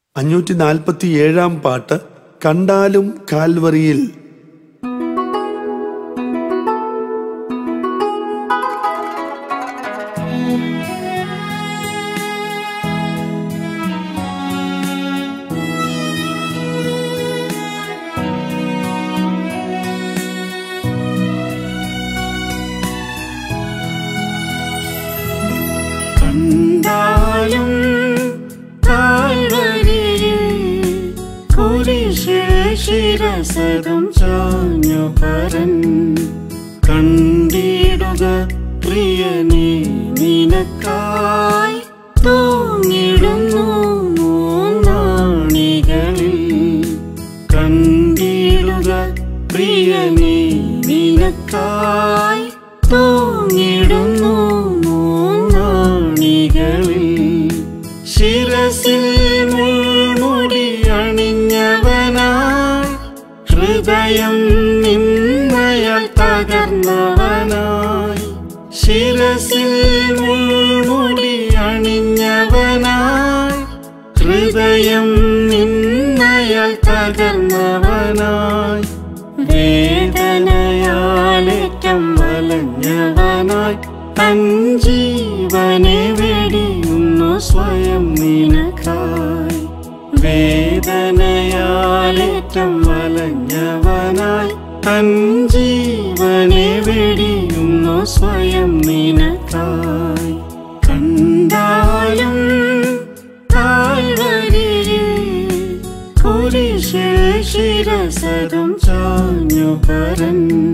അഞ്ഞൂറ്റി നാൽപ്പത്തി ഏഴാം പാട്ട് കണ്ടാലും കാൽവറിയിൽ കണ്ടാലും താഴ്വരയിൽ കുരിശിൽ ശിരസതും ചാഞ്ഞു പരൻ കണ്ടിടുക പ്രിയനെ നിനക്കായി തൂങ്ങിടുന്നു മൂന്നാണികളിൽ കണ്ടിടുക പ്രിയനെ നിനക്കായി തൂങ്ങിടുന്നു മൂന്നാണികളിൽ ശിരസിൽ മുൾമുടി അണിഞ്ഞവനായി ഹൃദയം നിന്നയാൽ തകർന്നവനായി ശിരസിൽ മുൾമുടി അണിഞ്ഞവനായി ഹൃദയം നിന്നയാൽ തകർന്നവനായി വേദനയാലേറ്റം വലഞ്ഞവനായി തൻ ജീവനെ വെടിയുന്നു സ്വയം നിനക്കായി വേദനയാലേറ്റം വലഞ്ഞവനായി തൻ ജീവനെ വെടിയുന്നു സ്വയം നിനക്കായി കണ്ടാലും താഴ്വരയിൽ കുരിശിൽ ശിരസതും ചാഞ്ഞു പരൻ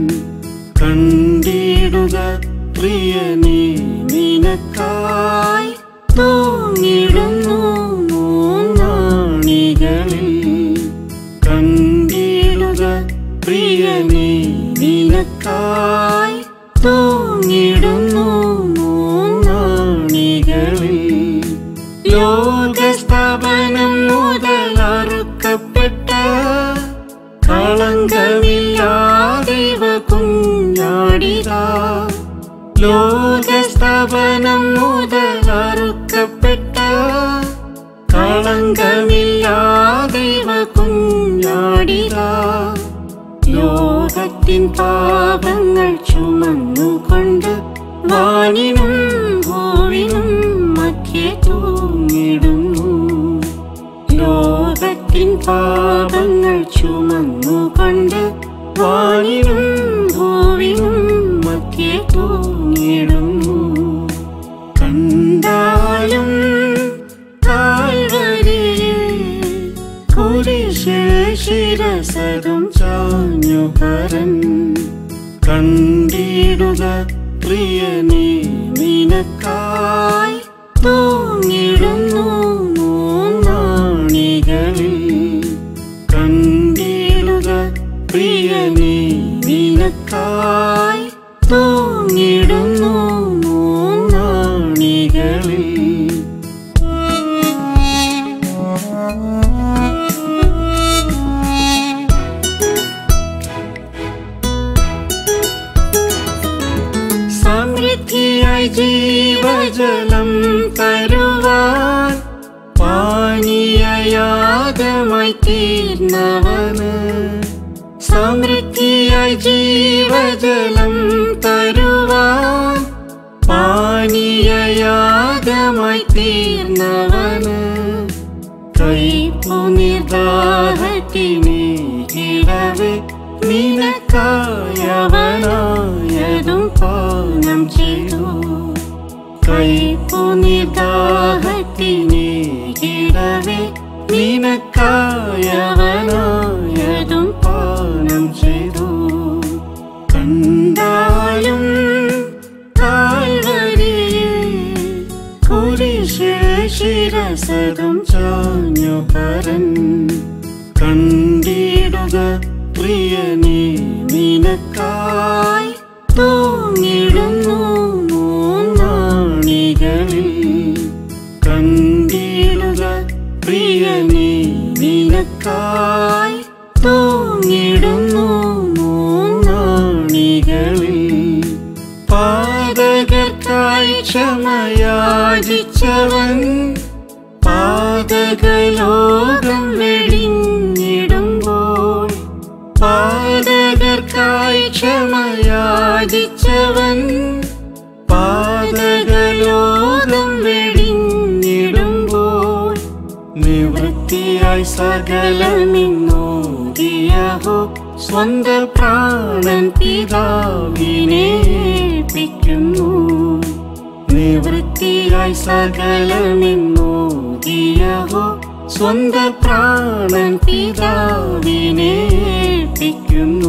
കണ്ടിടുക പ്രിയനെ നിനക്കായി തൂങ്ങിടുന്നു മൂന്നാണികളിൽ കണ്ടിടുക പ്രിയനെ നിനക്കായി തൂങ്ങിടുന്നു മൂന്നാണികളിൽ ലോകസ്ഥാപനം മുതൽ അറുക്കപ്പെട്ട കളങ്കമില്ലാതിവ കുഞ്ഞാടിതാ ലോകസ്ഥാപനം മുതൽ അറുക്കപ്പെട്ട കളങ്കമില്ലാതിവ കുഞ്ഞാടിതാ ലോകത്തിൻ പാപങ്ങൾ ചുമന്നുകൊണ്ട് വാനിനും ഭൂവിനും മധ്യേ തൂങ്ങിടുന്നു ലോകത്തിൻ പാപങ്ങൾ ചുമന്നുകൊണ്ട് വാനിനും ഭൂവിനും മധ്യേ തൂങ്ങിടുന്നു കണ്ടാലും താഴ്വരയിൽ കുരിശിൽ ശിരസതും ചാഞ്ഞു പരൻ കണ്ടിടുക പ്രിയനെ നിനക്കായി തൂങ്ങിടുന്നു മൂന്നാണികളിൽ കണ്ടിടുക പ്രിയനെ നിനക്കായി തൂങ്ങിടുന്നു മൂന്നാണികളിൽ സമൃദ്ധിയായി ജീവജലം തരുവാൻ പാനീയയാഗമായി തീർന്നവന് സമൃദ്ധിയായി ജീവജലം തരുവാൻ പാനീയയാഗമായി തീർന്നവന് കൈപ്പു നിർദാഹത്തിനെ ഇടവേ നിനക്കായവനായതും പാനം ചെയ്തു കൈപ്പു നിർദാഹത്തിനെ ഇടവേ നിനക്കായവനായതും പാനം ചെയ്തു കണ്ടാലും താഴ്വരയിൽ കുരിശിൽ ശിരസതും ചാഞ്ഞു പരൻ കണ്ടിടുക പ്രിയനെ നിനക്കായി തൂങ്ങിടുന്നു മൂന്നാണികളിൽ കണ്ടിടുക പ്രിയനെ നിനക്കായി തൂങ്ങിടുന്നു മൂന്നാണികളിൽ പാതകർക്കായി ക്ഷമയാചിച്ചവൻ പാത പാതകലോകം വെടിഞ്ഞിടുമ്പോൾ പാതകർക്കായി ക്ഷമയാചിച്ചവൻ പാതകലോകം വെടിഞ്ഞിടുമ്പോൾ നിവൃത്തിയായി സകലമിന്നോദിയഹോ സ്വന്ത പ്രാണൻ പിതാവിനേൽപ്പിക്കുന്നു നിവൃത്തിയായി സകലമിന്നോദിയഹോ സ്വന്ത പ്രാണൻ പിതാവിനേൽപ്പിക്കുന്നു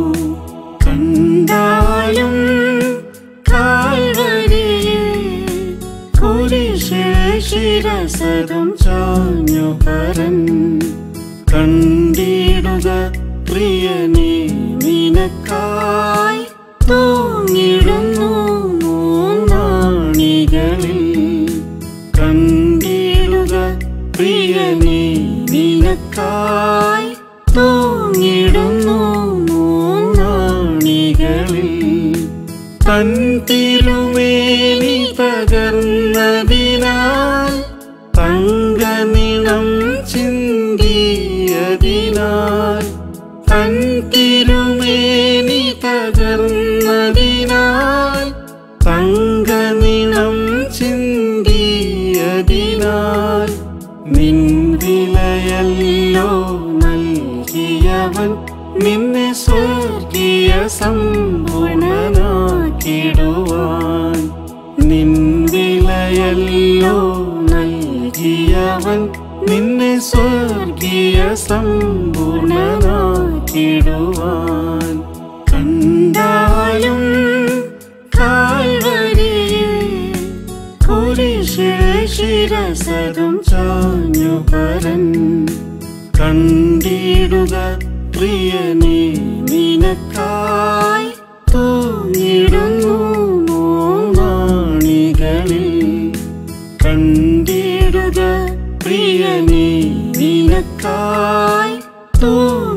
കണ്ടാലും കാൽവരിയിൽ കുരിശിൽ ശിരസതും ചാഞ്ഞു പരൻ കണ്ടിടുക പ്രിയനെ നിനക്കായി തൂങ്ങിടുന്നു മൂന്നാണികളിൽ കണ്ടിടുക പ്രിയനെ നിനക്കായി തൂങ്ങിടുന്നു മൂന്നാണികളിൽ തൻ തിരുമേനി തകർന്നതിനാൽ തങ്കനിണം ചിന്തിയതിനാൽ തൻ തിരുമേനി തകർന്നതിനാൽ തങ്കനിണം ചിന്തിയതിനാൽ നിൻ വിലയല്ലോ നൽകിയവൻ നിന്നെ സ്വർഗീയ സമ്പൂർണനാക്കിടുവാൻ നിൻ വിലയല്ലോ നൽകിയവൻ നിന്നെ സ്വർഗീയ സമ്പൂർണനാക്കിടുവാൻ കണ്ടാലും കാൽവരിയിൽ കുരിശിൽ ശിരസതും ചാഞ്ഞു പരൻ കണ്ടിടുക പ്രിയനെ നിനക്കായി തൂങ്ങിടുന്നു മൂന്നാണികളിൽ കണ്ടിടുക പ്രിയനെ നിനക്കായി തൂ